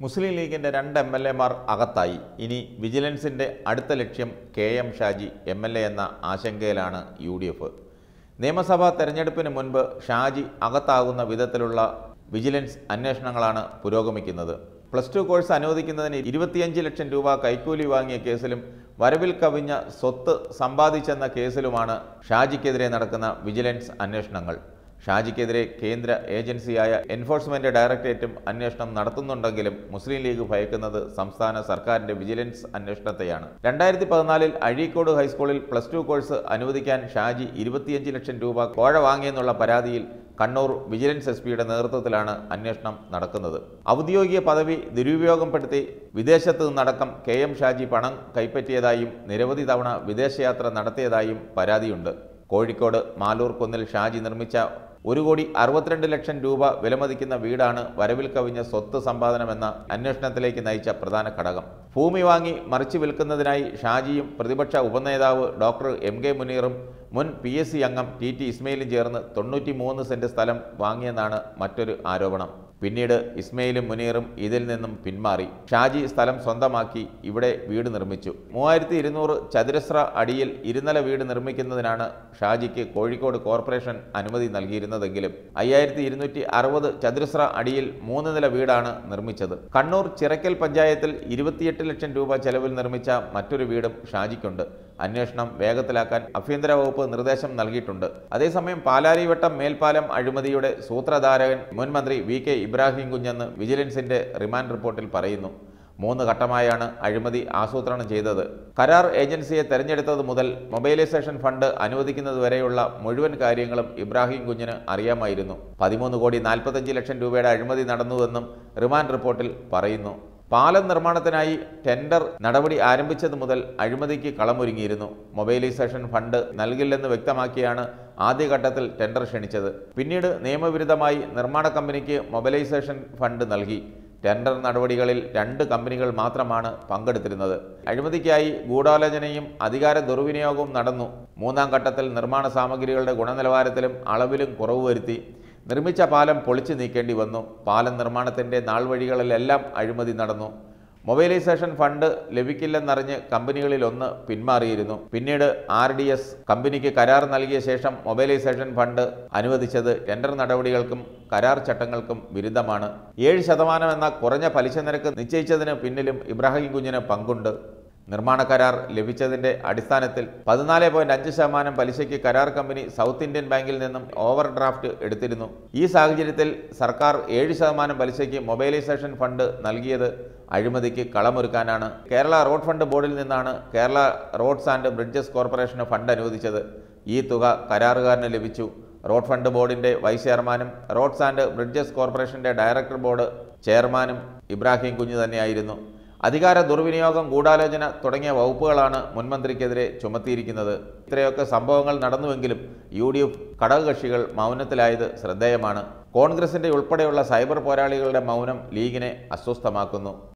മുസ്ലിം ലീഗിന്റെ രണ്ട് M L എമാർ അകത്തായി ഇനി വിജിലൻസിന്റെ അടുത്ത ലക്ഷ്യം K M Shaji M L A എന്ന ആശങ്കയിലാണ് യു ഡി എഫ് നിയമസഭാ തെരഞ്ഞെടുപ്പിന് മുൻപ് ഷാജി അകത്താകുന്ന വിധത്തിലുള്ള വിജിലൻസ് അന്വേഷണങ്ങളാണ് പുരോഗമിക്കുന്നത് പ്ലസ് ടു കോഴ്സ് അനുവദിക്കുന്നതിന് ഇരുപത്തിയഞ്ച് ലക്ഷം രൂപ കൈക്കൂലി വാങ്ങിയ കേസിലും വരവിൽ കവിഞ്ഞ സ്വത്ത് സമ്പാദിച്ചെന്ന കേസിലുമാണ് ഷാജിക്കെതിരെ നടക്കുന്ന വിജിലൻസ് അന്വേഷണങ്ങൾ ഷാജിക്കെതിരെ കേന്ദ്ര ഏജൻസിയായ എൻഫോഴ്സ്മെന്റ് ഡയറക്ടറേറ്റും അന്വേഷണം നടത്തുന്നുണ്ടെങ്കിലും മുസ്ലിം ലീഗ് ഭയക്കുന്നത് സംസ്ഥാന സർക്കാരിന്റെ വിജിലൻസ് അന്വേഷണത്തെയാണ് രണ്ടായിരത്തി പതിനാലിൽ അഴീക്കോട് ഹൈസ്കൂളിൽ പ്ലസ് ടു കോഴ്സ് അനുവദിക്കാൻ ഷാജി ഇരുപത്തിയഞ്ച് ലക്ഷം രൂപ കോഴ വാങ്ങിയെന്നുള്ള പരാതിയിൽ കണ്ണൂർ വിജിലൻസ് എസ് പിയുടെ നേതൃത്വത്തിലാണ് അന്വേഷണം നടക്കുന്നത് ഔദ്യോഗിക പദവി ദുരുപയോഗപ്പെടുത്തി വിദേശത്ത് നിന്നടക്കം കെ എം ഷാജി പണം കൈപ്പറ്റിയതായും നിരവധി തവണ വിദേശയാത്ര നടത്തിയതായും പരാതിയുണ്ട് കോഴിക്കോട് മാലൂർ കുന്നിൽ ഷാജി നിർമ്മിച്ച ഒരു കോടി അറുപത്തിരണ്ട് ലക്ഷം രൂപ വിലമതിക്കുന്ന വീടാണ് വരവിൽ കവിഞ്ഞ സ്വത്ത് സമ്പാദനമെന്ന അന്വേഷണത്തിലേക്ക് നയിച്ച പ്രധാന ഘടകം ഭൂമി വാങ്ങി മറിച്ചു വിൽക്കുന്നതിനായി ഷാജിയും പ്രതിപക്ഷ ഉപനേതാവ് ഡോക്ടർ എം കെ മുനീറും മുൻ പി എസ് സി അംഗം ടി ടി ഇസ്മയിലും ചേർന്ന് തൊണ്ണൂറ്റി മൂന്ന് സെന്റ് സ്ഥലം വാങ്ങിയെന്നാണ് മറ്റൊരു ആരോപണം പിന്നീട് ഇസ്മയിലും മുനീറും ഇതിൽ നിന്നും പിന്മാറി ഷാജി സ്ഥലം സ്വന്തമാക്കി ഇവിടെ വീട് നിർമ്മിച്ചു മൂവായിരത്തി ഇരുന്നൂറ് ചതുരശ്ര അടിയിൽ ഇരുനില വീട് നിർമ്മിക്കുന്നതിനാണ് ഷാജിക്ക് കോഴിക്കോട് കോർപ്പറേഷൻ അനുമതി നൽകിയിരുന്നതെങ്കിലും അയ്യായിരത്തി ഇരുന്നൂറ്റി അറുപത് ചതുരശ്ര അടിയിൽ മൂന്ന് നില വീടാണ് നിർമ്മിച്ചത് കണ്ണൂർ ചിറക്കൽ പഞ്ചായത്തിൽ ഇരുപത്തിയെട്ട് ലക്ഷം രൂപ ചെലവിൽ നിർമ്മിച്ച മറ്റൊരു വീടും ഷാജിക്കുണ്ട് അന്വേഷണം വേഗത്തിലാക്കാൻ ആഭ്യന്തര വകുപ്പ് നിർദ്ദേശം നൽകിയിട്ടുണ്ട് അതേസമയം പാലാരിവട്ടം മേൽപ്പാലം അഴിമതിയുടെ സൂത്രധാരകൻ മുൻ മന്ത്രി വി കെ ഇബ്രാഹിം കുഞ്ഞെന്ന് വിജിലൻസിന്റെ റിമാൻഡ് റിപ്പോർട്ടിൽ പറയുന്നു മൂന്ന് ഘട്ടമായാണ് അഴിമതി ആസൂത്രണം ചെയ്തത് കരാർ ഏജൻസിയെ തെരഞ്ഞെടുത്തത് മുതൽ മൊബൈലൈസേഷൻ ഫണ്ട് അനുവദിക്കുന്നതുവരെയുള്ള മുഴുവൻ കാര്യങ്ങളും ഇബ്രാഹിം കുഞ്ഞിന് അറിയാമായിരുന്നു പതിമൂന്ന് കോടി നാൽപ്പത്തഞ്ച് ലക്ഷം രൂപയുടെ അഴിമതി നടന്നുവെന്നും റിമാൻഡ് റിപ്പോർട്ടിൽ പറയുന്നു പാലം നിർമ്മാണത്തിനായി ടെൻഡർ നടപടി ആരംഭിച്ചത് മുതൽ അഴിമതിക്ക് കളമൊരുങ്ങിയിരുന്നു മൊബൈലൈസേഷൻ ഫണ്ട് നൽകില്ലെന്ന് വ്യക്തമാക്കിയാണ് ആദ്യഘട്ടത്തിൽ ടെൻഡർ ക്ഷണിച്ചത് പിന്നീട് നിയമവിരുദ്ധമായി നിർമ്മാണ കമ്പനിക്ക് മൊബൈലൈസേഷൻ ഫണ്ട് നൽകി ടെൻഡർ നടപടികളിൽ രണ്ട് കമ്പനികൾ മാത്രമാണ് പങ്കെടുത്തിരുന്നത് അഴിമതിക്കായി ഗൂഢാലോചനയും അധികാര ദുർവിനിയോഗവും നടന്നു മൂന്നാം ഘട്ടത്തിൽ നിർമ്മാണ സാമഗ്രികളുടെ ഗുണനിലവാരത്തിലും അളവിലും കുറവ് വരുത്തി നിർമ്മിച്ച പാലം പൊളിച്ചു നീക്കേണ്ടി വന്നു പാലം നിർമ്മാണത്തിൻ്റെ നാൾവഴികളിലെല്ലാം അഴിമതി നടന്നു മൊബൈലൈസേഷൻ ഫണ്ട് ലഭിക്കില്ലെന്നറിഞ്ഞ് കമ്പനികളിൽ ഒന്ന് പിന്മാറിയിരുന്നു പിന്നീട് ആർ ഡി എസ് കമ്പനിക്ക് കരാർ നൽകിയ ശേഷം മൊബൈലൈസേഷൻ ഫണ്ട് അനുവദിച്ചത് ടെൻഡർ നടപടികൾക്കും കരാർ ചട്ടങ്ങൾക്കും വിരുദ്ധമാണ് ഏഴ് ശതമാനം എന്ന കുറഞ്ഞ പലിശ നിരക്ക് നിശ്ചയിച്ചതിന് പിന്നിലും ഇബ്രാഹിം കുഞ്ഞിന് പങ്കുണ്ട് നിർമ്മാണ കരാർ ലഭിച്ചതിന്റെ അടിസ്ഥാനത്തിൽ പതിനാല് പോയിന്റ് അഞ്ച് ശതമാനം പലിശയ്ക്ക് കരാർ കമ്പനി സൗത്ത് ഇന്ത്യൻ ബാങ്കിൽ നിന്നും ഓവർ ഡ്രാഫ്റ്റ് എടുത്തിരുന്നു ഈ സാഹചര്യത്തിൽ സർക്കാർ ഏഴ് ശതമാനം പലിശയ്ക്ക് മൊബൈലൈസേഷൻ ഫണ്ട് നൽകിയത് അഴിമതിക്ക് കളമൊരുക്കാനാണ് കേരള റോഡ് ഫണ്ട് ബോർഡിൽ നിന്നാണ് കേരള റോഡ്സ് ആൻഡ് ബ്രിഡ്ജസ് കോർപ്പറേഷന് ഫണ്ട് അനുവദിച്ചത് ഈ തുക കരാറുകാരന് ലഭിച്ചു റോഡ് ഫണ്ട് ബോർഡിന്റെ വൈസ് ചെയർമാനും റോഡ്സ് ആൻഡ് ബ്രിഡ്ജസ് കോർപ്പറേഷന്റെ ഡയറക്ടർ ബോർഡ് ചെയർമാനും ഇബ്രാഹിം കുഞ്ഞ് തന്നെയായിരുന്നു അധികാര ദുർവിനിയോഗം ഗൂഢാലോചന തുടങ്ങിയ വകുപ്പുകളാണ് മുൻമന്ത്രിക്കെതിരെ ചുമത്തിയിരിക്കുന്നത് ഇത്രയൊക്കെ സംഭവങ്ങൾ നടന്നുവെങ്കിലും യു ഡി എഫ് ഘടകകക്ഷികൾ മൗനത്തിലായത് ശ്രദ്ധേയമാണ് കോൺഗ്രസിന്റെ ഉൾപ്പെടെയുള്ള സൈബർ പോരാളികളുടെ മൗനം ലീഗിനെ അസ്വസ്ഥമാക്കുന്നു